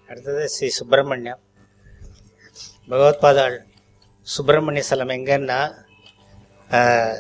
அடுத்தது ஸ்ரீ சுப்பிரமணியம் பகவத்பாதாள் சுப்பிரமணிய ஸ்தலம் எங்கன்னா ஆஹ்,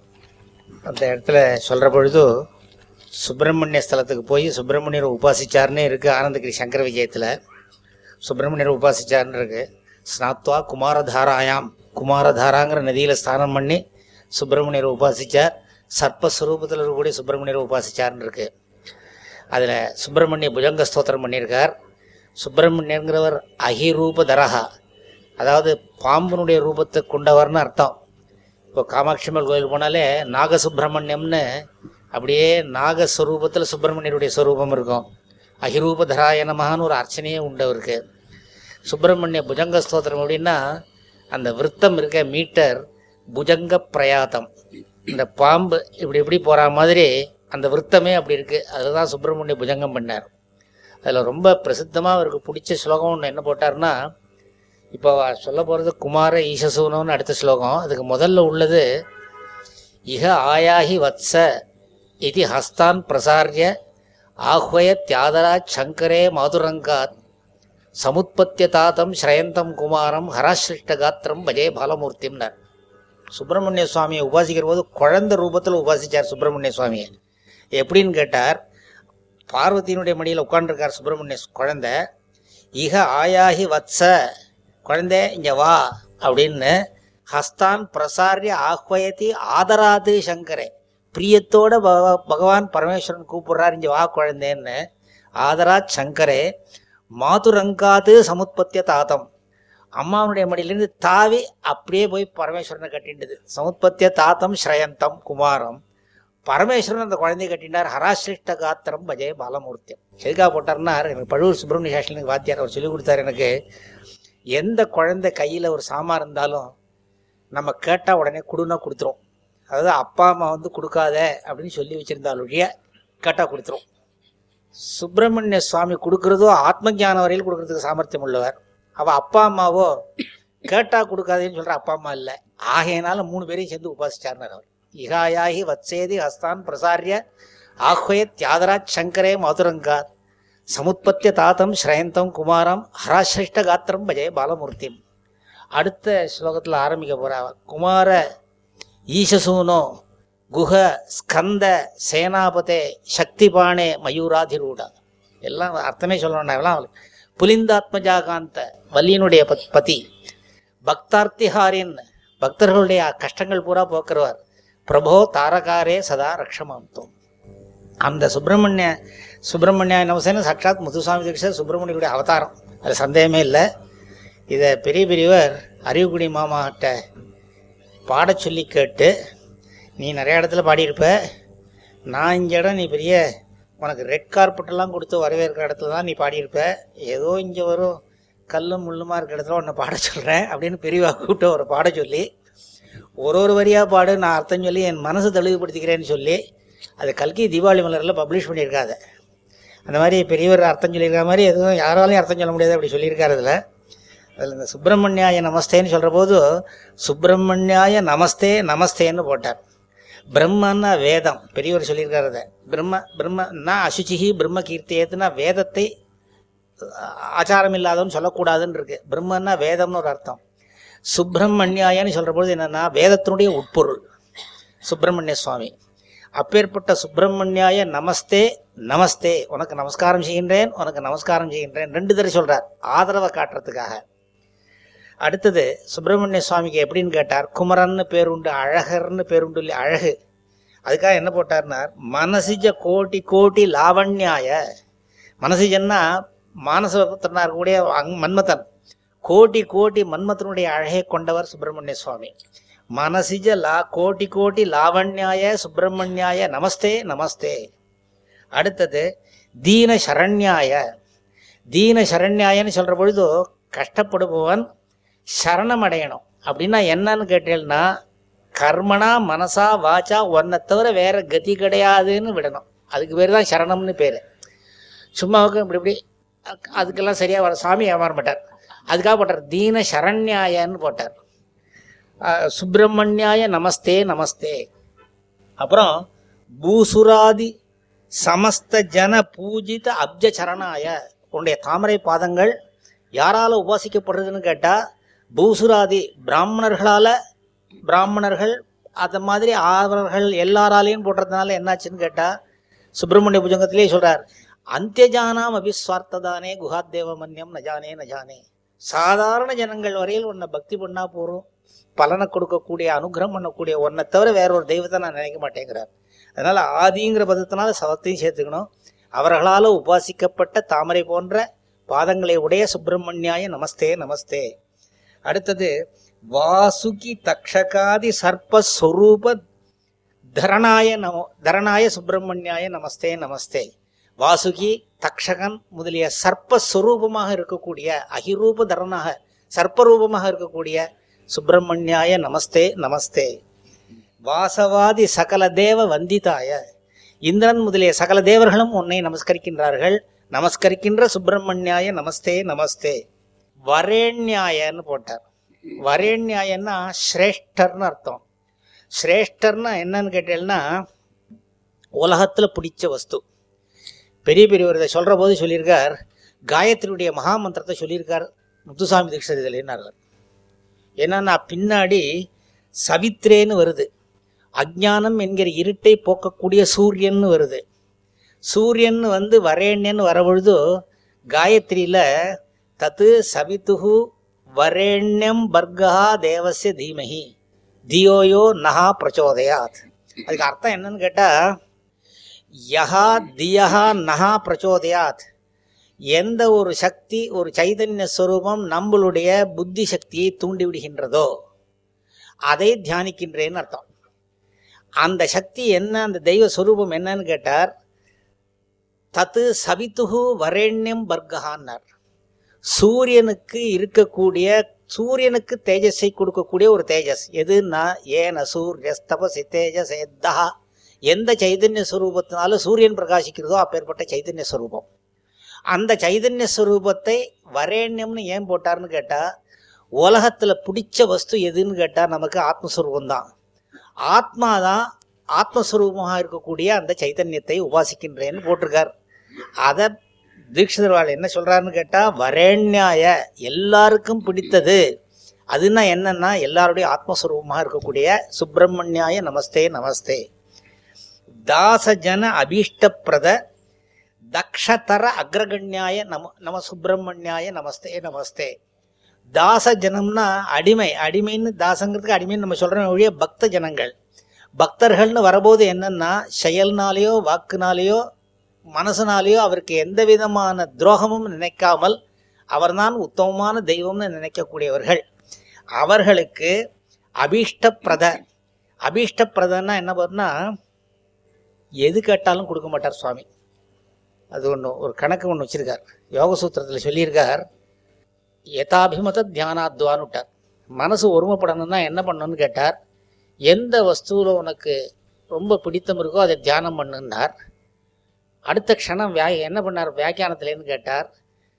அந்த இடத்துல சொல்கிற பொழுது சுப்பிரமணிய ஸ்தலத்துக்கு போய் சுப்பிரமணியரை உபாசிச்சார்னே இருக்குது ஆனந்தகிரி சங்கர விஜயத்தில் சுப்பிரமணியரை உபாசிச்சார்னு இருக்கு ஸ்நாத்வா குமாரதாராயாம் குமாரதாராங்கிற நதியில் ஸ்நானம் பண்ணி சுப்பிரமணியரை உபாசிச்சார் சர்ப்பஸ்வரூபத்தில் இருக்கக்கூடிய சுப்பிரமணியரை உபாசிச்சார்னு இருக்கு அதில் சுப்பிரமணிய புஜங்க ஸ்தோத்திரம் பண்ணியிருக்கார் சுப்பிரமணியங்கிறவர் அகிரூப தரஹா அதாவது பாம்பனுடைய ரூபத்தை கொண்டவர்னு அர்த்தம் இப்போ காமாட்சி அம்மன் கோயில் போனாலே நாகசுப்பிரமணியம்னு அப்படியே நாகஸ்வரூபத்தில் சுப்பிரமணியருடைய ஸ்வரூபம் இருக்கும் அகிரூப தராய நமகான்னு ஒரு அர்ச்சனையே உண்டு அவருக்கு சுப்பிரமணிய புஜங்க ஸ்தோத்திரம் அப்படின்னா அந்த விருத்தம் இருக்க மீட்டர் புஜங்க பிரயாத்தம் இந்த பாம்பு இப்படி இப்படி போகிற மாதிரி அந்த விருத்தமே அப்படி இருக்குது அதில் தான் சுப்பிரமணிய புஜங்கம் பண்ணார் அதில் ரொம்ப பிரசித்தமாக அவருக்கு பிடிச்ச ஸ்லோகம் ஒன்று என்ன போட்டார்னா இப்போ சொல்ல போகிறது குமார ஈசசூனம்னு அடுத்த ஸ்லோகம் அதுக்கு முதல்ல உள்ளது இஹ ஆயாஹி வத்ச இது ஹஸ்தான் பிரசாரிய ஆஹ்வய தியாதரா சங்கரே மாதுரங்காத் சமுத்பத்திய தாத்தம் ஸ்ரயந்தம் குமாரம் ஹராசிருஷ்ட காத்திரம் பஜே பாலமூர்த்திம்னார் சுப்பிரமணிய சுவாமியை உபாசிக்கிற போது குழந்தை ரூபத்தில் உபாசிச்சார் சுப்பிரமணிய சுவாமியை எப்படின்னு கேட்டார் பார்வதியினுடைய மடியில் உட்காந்துருக்கார் சுப்பிரமணிய சு- குழந்தை இக ஆயாஹி வத்ச குழந்தை இங்கே வா அப்படின்னு ஹஸ்தான் பிரசாரிய ஆஹ்வயத்தி ஆதராது சங்கரே பிரியத்தோட பகவ- பகவான் பரமேஸ்வரன் கூப்பிடுறார் இங்கே வா குழந்தைன்னு ஆதராத் சங்கரே மாதுரங்காது சமுத்பத்திய தாத்தம் அம்மாவுடைய மடியிலேருந்து தாவி அப்படியே போய் பரமேஸ்வரனை கட்டிண்டது சமுத்பத்திய தாத்தம் ஸ்ரயந்தம் குமாரம் பரமேஸ்வரன் அந்த குழந்தையை கட்டினார் ஹராசிருஷ்ட காத்திரம் பஜே பாலமூர்த்தியம் எதுக்காக போட்டார்னா எனக்கு பழுவூர் சுப்பிரமணிய சாஸ்திரனுக்கு வாத்தியார் அவர் சொல்லிக் கொடுத்தாரு எனக்கு எந்த குழந்தை கையில் ஒரு சாமான் இருந்தாலும் நம்ம கேட்டால் உடனே கொடுன்னா கொடுத்துரும் அதாவது அப்பா அம்மா வந்து கொடுக்காத அப்படின்னு சொல்லி வச்சுருந்தால் ஒழிய கேட்டால் கொடுத்துரும் சுப்பிரமணிய சுவாமி கொடுக்குறதோ ஆத்ம ஞானம் வரையில் கொடுக்கறதுக்கு சாமர்த்தியம் உள்ளவர் அவள் அப்பா அம்மாவோ கேட்டா கொடுக்காதேன்னு சொல்கிற அப்பா அம்மா இல்லை ஆகையினால மூணு பேரையும் சேர்ந்து உபாசிச்சார்னார் அவர் இகாயாகி வத்சேதி ஹஸ்தான் பிரசாரிய ஆஹ்வய தியாதராஜ் சங்கரே மதுரங்காத் சமுத்பத்திய தாத்தம் ஸ்ரயந்தம் குமாரம் ஹராசிருஷ்ட காத்திரம் பஜே பாலமூர்த்திம் அடுத்த ஸ்லோகத்தில் ஆரம்பிக்க போகிறா குமார ஈசசூனோ குஹ ஸ்கந்த சேனாபதே சக்திபாணே மயூராதிரூடா எல்லாம் அர்த்தமே சொல்லணும் எல்லாம் புலிந்தாத்மஜாகாந்த வல்லியனுடைய பத்- பதி பக்தார்த்திஹாரின் பக்தர்களுடைய கஷ்டங்கள் பூரா போக்குறவர் பிரபோ தாரகாரே சதா ரக்ஷமாந்தோம் அந்த சுப்பிரமணிய சுப்பிரமணிய நமசேன சாட்சாத் முத்துசாமி தீட்சர் சுப்பிரமணியருடைய அவதாரம் அது சந்தேகமே இல்லை இதை பெரிய பெரியவர் அறிவுக்குடி மாமாட்ட பாடச் சொல்லி கேட்டு நீ நிறைய இடத்துல பாடியிருப்ப நான் இங்கே இடம் நீ பெரிய உனக்கு ரெட் கார்பெட்டெல்லாம் கொடுத்து வரவேற்கிற இடத்துல தான் நீ பாடியிருப்ப ஏதோ இங்கே வரும் கல்லும் முள்ளுமா இருக்கிற இடத்துல உன்னை பாட சொல்கிறேன் அப்படின்னு பெரியவா கூப்பிட்டு ஒரு பாட சொல்லி ஒரு ஒரு வரியாக பாடு நான் அர்த்தம் சொல்லி என் மனசு தெளிவுபடுத்திக்கிறேன்னு சொல்லி அது கல்கி தீபாவளி மலரில் பப்ளிஷ் பண்ணியிருக்காங்க அந்த மாதிரி பெரியவர் அர்த்தம் சொல்லியிருக்க மாதிரி எதுவும் யாராலையும் அர்த்தம் சொல்ல முடியாது அப்படி சொல்லியிருக்காரு அதில் அதில் இந்த சுப்பிரமணியாய நமஸ்தேன்னு சொல்கிற போது சுப்பிரமணியாய நமஸ்தே நமஸ்தேன்னு போட்டார் பிரம்மன்னா வேதம் பெரியவர் சொல்லியிருக்காரு அதை பிரம்ம பிரம்மன்னா அசுச்சிஹி பிரம்ம கீர்த்தியத்துனா வேதத்தை அஹ், ஆச்சாரம் இல்லாதவன்னு சொல்லக்கூடாதுன்னு இருக்கு பிரம்மன்னா வேதம்னு ஒரு அர்த்தம் சுப்பிரமணியாயன்னு சொல்கிற பொழுது என்னென்னா வேதத்தினுடைய உட்பொருள் சுப்பிரமணிய சுவாமி அப்பேற்பட்ட சுப்பிரமணியாய நமஸ்தே நமஸ்தே உனக்கு நமஸ்காரம் செய்கின்றேன் உனக்கு நமஸ்காரம் செய்கின்றேன் ரெண்டு தடவை சொல்கிறார் ஆதரவை காட்டுறதுக்காக அடுத்தது சுப்பிரமணிய சுவாமிக்கு எப்படின்னு கேட்டார் குமரன்னு பேருண்டு அழகர்னு பேருண்டு இல்லை அழகு அதுக்காக என்ன போட்டார்னார் மனசிஜ கோட்டி கோட்டி லாவண்யாய மனசிஜன்னா மானசபுத்திரனா இருக்கக்கூடிய அங் மன்மதன் கோட்டி கோட்டி மன்மதனுடைய அழகை கொண்டவர் சுப்பிரமணிய சுவாமி மனசிஜ லா கோட்டி கோட்டி லாவண்யாய சுப்பிரமணியாய நமஸ்தே நமஸ்தே அடுத்தது தீன சரண்யாய தீன சரண்யாயன்னு சொல்கிற பொழுது கஷ்டப்படுபவன் சரணம் அடையணும் அப்படின்னா என்னன்னு கேட்டீங்கன்னா கர்மனா மனசா வாச்சா ஒன்றை தவிர வேற கதி கிடையாதுன்னு விடணும் அதுக்கு பேர் தான் சரணம்னு பேர் சும்மாவுக்கு இப்படி இப்படி அ- அதுக்கெல்லாம் சரியாக வர சாமி ஏமாற மாட்டார் அதுக்காக போட்டார் தீன சரண்யாயன்னு போட்டார் அஹ், சுப்பிரமணியாய நமஸ்தே நமஸ்தே அப்புறம் பூசுராதி சமஸ்த ஜன பூஜித அப்ஜ சரணாய உன்னுடைய தாமரை பாதங்கள் யாரால உபாசிக்கப்படுறதுன்னு கேட்டா பூசுராதி பிராமணர்களால பிராமணர்கள் அது மாதிரி ஆவர்கள் எல்லாராலையும் போடுறதுனால என்னாச்சுன்னு கேட்டா சுப்பிரமணிய புஜங்கத்திலேயே சொல்றார் அந்தியஜானாம் அபிஸ்வார்த்ததானே குஹாத்தேவ மன்யம் நஜானே நஜானே சாதாரண ஜனங்கள் வரையில் உன்னை பக்தி பண்ணா போறோம் பலனை கொடுக்கக்கூடிய அனுகிரகம் பண்ணக்கூடிய ஒன்றை தவிர வேற ஒரு தெய்வத்தை நான் நினைக்க மாட்டேங்கிறார் அதனால ஆதிங்கிற பதத்தினால சவத்தையும் சேர்த்துக்கணும் அவர்களால் உபாசிக்கப்பட்ட தாமரை போன்ற பாதங்களை உடைய சுப்பிரமணியாய நமஸ்தே நமஸ்தே அடுத்தது வாசுகி தக்ஷகாதி சர்ப்பஸ்வரூப தரணாய நமோ தரணாய சுப்பிரமணியாய நமஸ்தே நமஸ்தே வாசுகி தக்ஷகன் முதலிய சர்ப்பஸ்வரூபமாக இருக்கக்கூடிய அகிரூப தரனாக சர்ப்பரூபமாக இருக்கக்கூடிய சுப்பிரமணியாய நமஸ்தே நமஸ்தே வாசவாதி சகல தேவ வந்திதாய இந்திரன் முதலிய சகல தேவர்களும் உன்னை நமஸ்கரிக்கின்றார்கள் நமஸ்கரிக்கின்ற சுப்பிரமணியாய நமஸ்தே நமஸ்தே வரேண்யாயன்னு போட்டார் வரேண்யாயன்னா சிரேஷ்டர்னு அர்த்தம் சிரேஷ்டர்னா என்னன்னு கேட்டீங்கன்னா உலகத்தில் பிடிச்ச வஸ்து பெரிய பெரியவர் இதை சொல்கிற போது சொல்லியிருக்கார் காயத்ரியுடைய மகா மந்திரத்தை சொல்லியிருக்கார் முத்துசாமி தீட்சர் இதில் என்னார் என்னன்னா பின்னாடி சவித்ரேன்னு வருது அஜ்ஞானம் என்கிற இருட்டை போக்கக்கூடிய சூரியன்னு வருது சூரியன் வந்து வரேண்யன்னு வரபொழுது காயத்ரியில தத்து சவித்துகு வரேண்யம் பர்கா தேவசிய தீமகி தியோயோ நகா பிரச்சோதயாத் அதுக்கு அர்த்தம் என்னன்னு கேட்டா யஹா தியஹா நகா பிரச்சோதயாத் எந்த ஒரு சக்தி ஒரு சைதன்ய ஸ்வரூபம் நம்மளுடைய புத்தி சக்தியை தூண்டி விடுகின்றதோ அதை தியானிக்கின்றேன்னு அர்த்தம் அந்த சக்தி என்ன அந்த தெய்வ ஸ்வரூபம் என்னன்னு கேட்டார் தத்து சவித்துகு வரேண்யம் பர்கஹான்னார் சூரியனுக்கு இருக்கக்கூடிய சூரியனுக்கு தேஜஸை கொடுக்கக்கூடிய ஒரு தேஜஸ் எதுன்னா ஏன சூரியஸ் தபசி தேஜஸ் எத்தா எந்த சைதன்ய ஸ்வரூபத்தினால சூரியன் பிரகாசிக்கிறதோ அப்பேற்பட்ட சைதன்ய ஸ்வரூபம் அந்த சைதன்ய ஸ்வரூபத்தை வரேண்யம்னு ஏன் போட்டார்னு கேட்டா உலகத்துல பிடிச்ச வஸ்து எதுன்னு கேட்டா நமக்கு ஆத்மஸ்வரூபம் தான் ஆத்மா தான் ஆத்மஸ்வரூபமாக இருக்கக்கூடிய அந்த சைத்தன்யத்தை உபாசிக்கின்றேன்னு போட்டிருக்கார் அதை தீட்சிதர்வாள் என்ன சொல்றாருன்னு கேட்டா வரேண்யாய எல்லாருக்கும் பிடித்தது அதுன்னா என்னன்னா எல்லாருடைய ஆத்மஸ்வரூபமாக இருக்கக்கூடிய சுப்பிரமணியாய நமஸ்தே நமஸ்தே தாசஜன அபீஷ்டப்பிரத தக்ஷதர அக்ரகண்யாய நம நம சுப்பிரமணியாய நமஸ்தே நமஸ்தே தாச ஜனம்னா அடிமை அடிமைன்னு தாசங்கிறதுக்கு அடிமைன்னு நம்ம சொல்றோம் ஒழிய பக்த ஜனங்கள் பக்தர்கள்னு வரபோது என்னன்னா செயல்னாலேயோ வாக்குனாலேயோ மனசுனாலேயோ அவருக்கு எந்த விதமான துரோகமும் நினைக்காமல் அவர்தான் உத்தமமான தெய்வம்னு நினைக்கக்கூடியவர்கள் அவர்களுக்கு அபீஷ்டப்பிரத அபீஷ்டப்பிரதன்னா என்ன பண்ணா எது கேட்டாலும் கொடுக்க மாட்டார் சுவாமி அது ஒன்று ஒரு கணக்கு ஒன்று வச்சிருக்கார் யோக சூத்திரத்தில் சொல்லியிருக்கார் யதாபிமத தியானாத்வான்னு விட்டார் மனசு ஒருமைப்படணும்னா என்ன பண்ணணும்னு கேட்டார் எந்த வஸ்துவில் உனக்கு ரொம்ப பிடித்தம் இருக்கோ அதை தியானம் பண்ணுன்னார் அடுத்த க்ஷணம் வியா என்ன பண்ணார் வியாக்கியானத்துலேன்னு கேட்டார்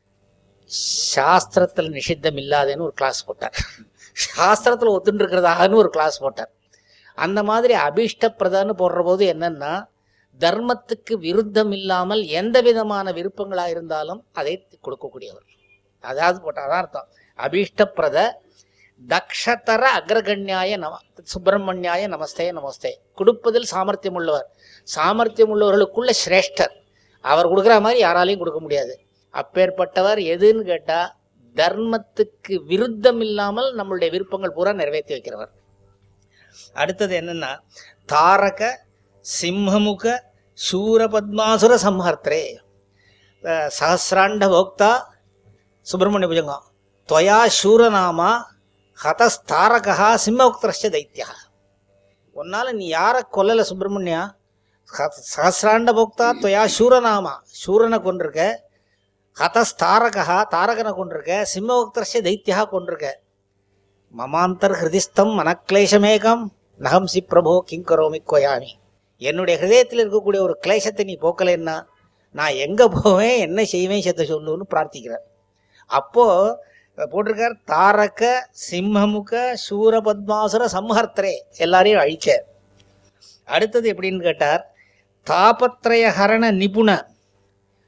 சாஸ்திரத்தில் நிஷித்தம் இல்லாதேன்னு ஒரு கிளாஸ் போட்டார் சாஸ்திரத்தில் ஒத்துண்டு இருக்கிறதாகன்னு ஒரு கிளாஸ் போட்டார் அந்த மாதிரி அபிஷ்டப்பிரதான்னு போடுற போது என்னன்னா தர்மத்துக்கு விருத்தம் இல்லாமல் எந்த விதமான விருப்பங்களாக இருந்தாலும் அதை கொடுக்கக்கூடியவர் அதாவது போட்டாதான் அர்த்தம் அபீஷ்டப்பிரத தக்ஷதர அக்ரகண்யாய நம சுப்பிரமணியாய நமஸ்தே நமஸ்தே கொடுப்பதில் சாமர்த்தியம் உள்ளவர் சாமர்த்தியம் உள்ளவர்களுக்குள்ள சிரேஷ்டர் அவர் கொடுக்குற மாதிரி யாராலையும் கொடுக்க முடியாது அப்பேற்பட்டவர் எதுன்னு கேட்டா தர்மத்துக்கு விருத்தம் இல்லாமல் நம்மளுடைய விருப்பங்கள் பூரா நிறைவேற்றி வைக்கிறவர் அடுத்தது என்னன்னா தாரக சிம்மமுக சூரபத்மாசுர சம்ஹர்த்தரே அஹ் சஹசிராண்ட போக்தா சுப்பிரமணிய புஜங்கம் துவயா சூரநாமா ஹதஸ்தாரகா சிம்மோக்தரஸ்ய தைத்தியா உன்னால நீ யாரை கொல்லல சுப்பிரமணியா ஹ- சஹசிராண்ட போக்தா துவயா சூரநாமா சூரனை கொண்டிருக்க ஹதஸ்தாரகா தாரகனை கொண்டிருக்க சிம்மோக்தரஸ்ய தைத்தியா கொண்டிருக்க மமாந்தர் ஹிருதிஸ்தம் மனக்லேசமேகம் நகம்சி பிரபோ கிங்கரோமி கொயாமி என்னுடைய ஹிருதயத்தில் இருக்கக்கூடிய ஒரு கிளேசத்தை நீ போக்கலைன்னா நான் எங்க போவேன் என்ன செய்வேன் செத்த சொல்லுன்னு பிரார்த்திக்கிறார் அப்போ போட்டிருக்கார் தாரக சிம்மமுக சூரபத்மாசுர சம்ஹர்த்தரே எல்லாரையும் அழிச்ச அடுத்தது எப்படின்னு கேட்டார் தாபத்ரய ஹரண நிபுண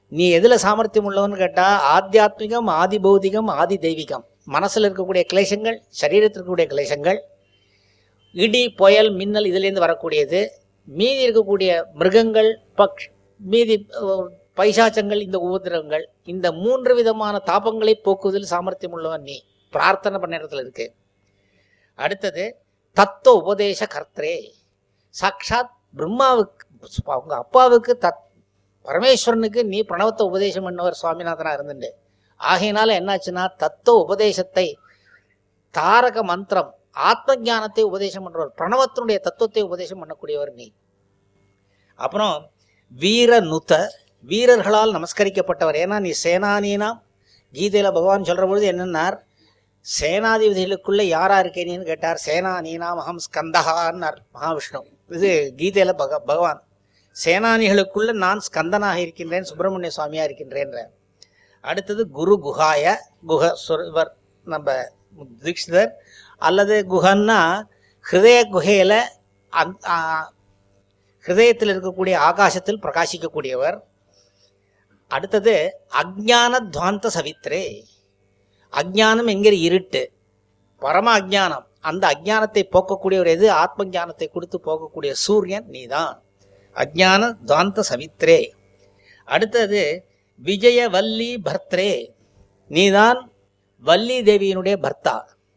நீ எதுல சாமர்த்தியம் உள்ளவன்னு கேட்டா ஆத்தியாத்மிகம் ஆதி பௌதிகம் ஆதி தெய்வீகம் மனசுல இருக்கக்கூடிய கிளேசங்கள் சரீரத்தில் இருக்கக்கூடிய கிளேசங்கள் இடி புயல் மின்னல் இதுலேருந்து வரக்கூடியது மீதி இருக்கக்கூடிய மிருகங்கள் பக்ஷ் மீதி அஹ், பைசாச்சங்கள் இந்த உபதிரவங்கள் இந்த மூன்று விதமான தாபங்களை போக்குவதில் சாமர்த்தியம் உள்ளவன் நீ பிரார்த்தனை பண்ண இடத்துல இருக்கு அடுத்தது தத்துவ உபதேச கர்த்தரே சாக்ஷாத் பிரம்மாவுக்கு அவங்க அப்பாவுக்கு தத் பரமேஸ்வரனுக்கு நீ பிரணவத்தை உபதேசம் பண்ணவர் சுவாமிநாதனா இருந்துட்டு ஆகையினால என்னாச்சுன்னா தத்துவ உபதேசத்தை தாரக மந்திரம் ஆத்ம ஞானத்தை உபதேசம் பண்றவர் பிரணவத்தினுடைய தத்துவத்தை உபதேசம் பண்ணக்கூடியவர் நீ அப்புறம் வீர நுத வீரர்களால் நமஸ்கரிக்கப்பட்டவர் ஏன்னா நீ சேனானீனா கீதையில பகவான் சொல்ற பொழுது என்னன்னார் சேனாதிபதிகளுக்குள்ள யாரா இருக்கேன்னு கேட்டார் சேனானீனாம் அகம் ஸ்கந்தகான்னார் மகாவிஷ்ணு இது கீதையில பக பகவான் சேனானிகளுக்குள்ள நான் ஸ்கந்தனாக இருக்கின்றேன் சுப்பிரமணிய சுவாமியா இருக்கின்றேன்ற அடுத்தது குரு குஹாய குஹ சொர்- இவர் நம்ம தீட்சிதர் அல்லது குஹன்னா ஹிருதய குகையில அந் ஆ, ஹிருதயத்தில் இருக்கக்கூடிய ஆகாசத்தில் பிரகாசிக்கக்கூடியவர் அடுத்தது அஜ்ஞான துவாந்த சவித்ரே அஜ்ஞானம் என்கிற இருட்டு பரம அஜ்ஞானம் அந்த அஜ்ஞானத்தை போக்கக்கூடியவர் எது ஆத்ம ஞானத்தை கொடுத்து போக்கக்கூடிய சூரியன் நீதான் அஜ்ஞான துவாந்த சவித்ரே அடுத்தது விஜய வல்லி பர்த்ரே நீதான் வள்ளி தேவியினுடைய பர்த்தா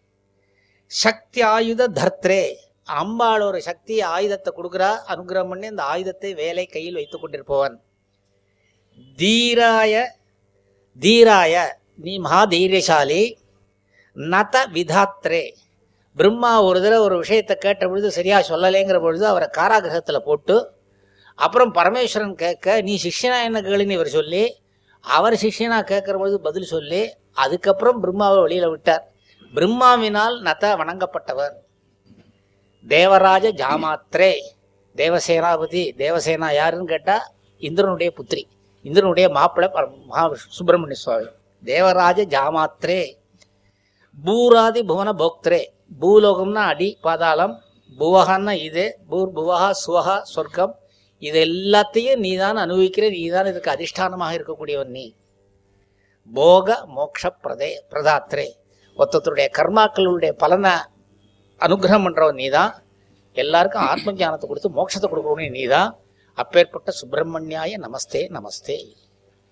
சக்தி ஆயுத தர்த்ரே அம்பாள் ஒரு சக்தி ஆயுதத்தை கொடுக்குறா அனுகிரகம் பண்ணி அந்த ஆயுதத்தை வேலை கையில் வைத்துக் கொண்டிருப்பவன் தீராய தீராய நீ மகா தைரியசாலி நத விதாத்ரே பிரம்மா ஒரு தடவை ஒரு விஷயத்தை கேட்ட பொழுது சரியா சொல்லலைங்கிற பொழுது அவரை காராகிரகத்தில் போட்டு அப்புறம் பரமேஸ்வரன் கேட்க நீ சிஷ்யனா என்ன கேளுன்னு இவர் சொல்லி அவர் சிஷ்யனா கேட்கிற பொழுது பதில் சொல்லி அதுக்கப்புறம் பிரம்மாவை வெளியில விட்டார் பிரம்மாவினால் நத வணங்கப்பட்டவர் தேவராஜ ஜாமாத்ரே தேவசேனாபதி தேவசேனா யாருன்னு கேட்டா இந்திரனுடைய புத்திரி இந்திரனுடைய மாப்பிள்ளை பர- மகா சுப்பிரமணிய சுவாமி தேவராஜ ஜாமாத்ரே பூராதி புவன போக்திரே பூலோகம்னா அடி பாதாளம் புவகன்னா இது பூர் புவகா சுவகா சொர்க்கம் இது எல்லாத்தையும் நீதான் அனுபவிக்கிற நீதான் இதுக்கு அதிஷ்டானமாக இருக்கக்கூடியவன் நீ போக மோக்ஷ பிரதே பிரதாத்ரே ஒருத்தருடைய கர்மாக்களுடைய பலனை அனுகிரகம் பண்றவன் நீதான் எல்லாருக்கும் ஆத்ம ஞானத்தை கொடுத்து மோட்சத்தை கொடுக்கணும் நீதான் அப்பேற்பட்ட சுப்பிரமணியாய நமஸ்தே நமஸ்தே